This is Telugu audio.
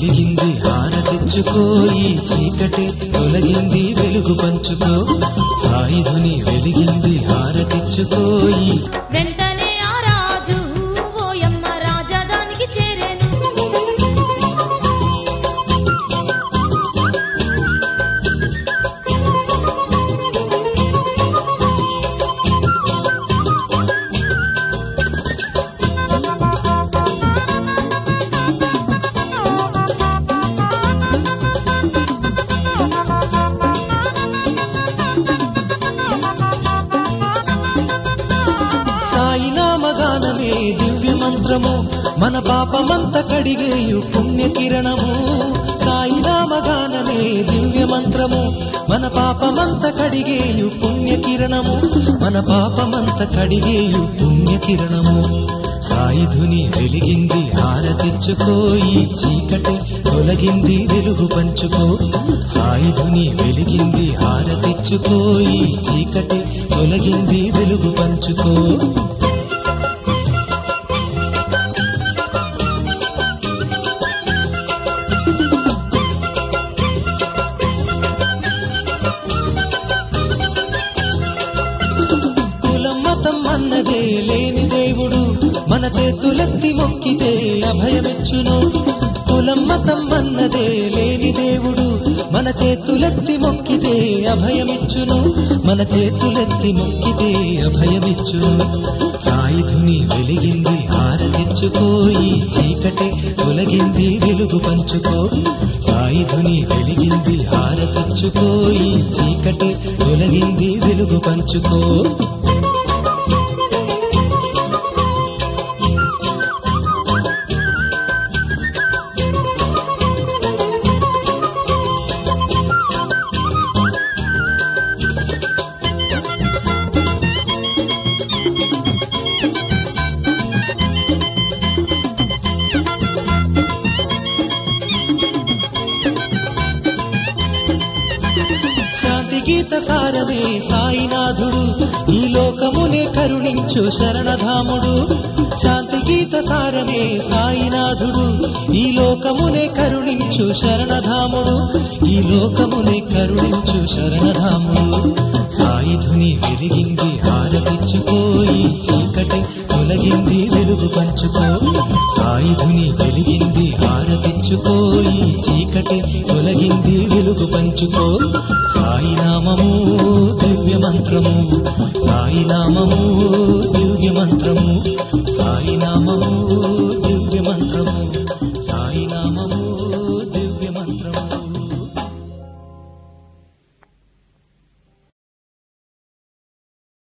వెలిగింది హారతిచ్చుకో ఈ చీకటి తొలగింది వెలుగు పంచుకో సాయుధుని వెలిగింది హారతిచ్చుకో ఈ వెంటనే ఆ రాజు ఓయమ్మ రాజధానికి చేరేను సాయి నామగానమే దివ్య మంత్రము మన పాపమంత కడిగేయు పుణ్య కిరణము సాయి నామగానమే దివ్య మంత్రము మన పాపమంత కడిగేయు పుణ్య కిరణము మన పాపమంత కడిగేయు పుణ్య కిరణము సాయుధుని వెలిగింది హారతిచ్చుకో ఈ చీకటి తొలగింది వెలుగు పంచుకో సాయుధుని వెలిగింది హారతిచ్చుకో ఈ చీకటి తొలగింది వెలుగు పంచుకో కులం మతం అన్నదే లేని దేవుడు మన చేతులెత్తి మొక్కితే అభయమిచ్చును కులం మతం అన్నదే లేని దేవుడు మన చేతులెత్తి మొక్కితే అభయమిచ్చును మన చేతులెత్తి మొక్కితే అభయమిచ్చును సాయుధుని వెలిగింది హారతిచ్చుకో ఈ చీకటి తొలగింది వెలుగు పంచుకో సాయుధుని వెలిగింది హారతిచ్చుకో ఈ చీకటి తొలగింది వెలుగు పంచుకో శాంతి గీత సారమే సాయినాథుడు ఈ లోకమునే కరుణించు శరణధాముడు శాంతి గీత సారమే సాయినాథుడు ఈ లోకమునే కరుణించు శరణధాముడు ఈ లోకమునే కరుణించు శరణధాముడు సాయుధుని వెలిగింది హారతిచ్చుకో ఈ చీకటి తొలగింది వెలుగు పంచుకో సాయుధుని వెలిగింది హారతిచ్చుకో ఈ చీకటి తొలగింది వెలుగు పంచుకో సాయినామము దివ్య మంత్రము సాయినామము దివ్య మంత్రము సాయినామము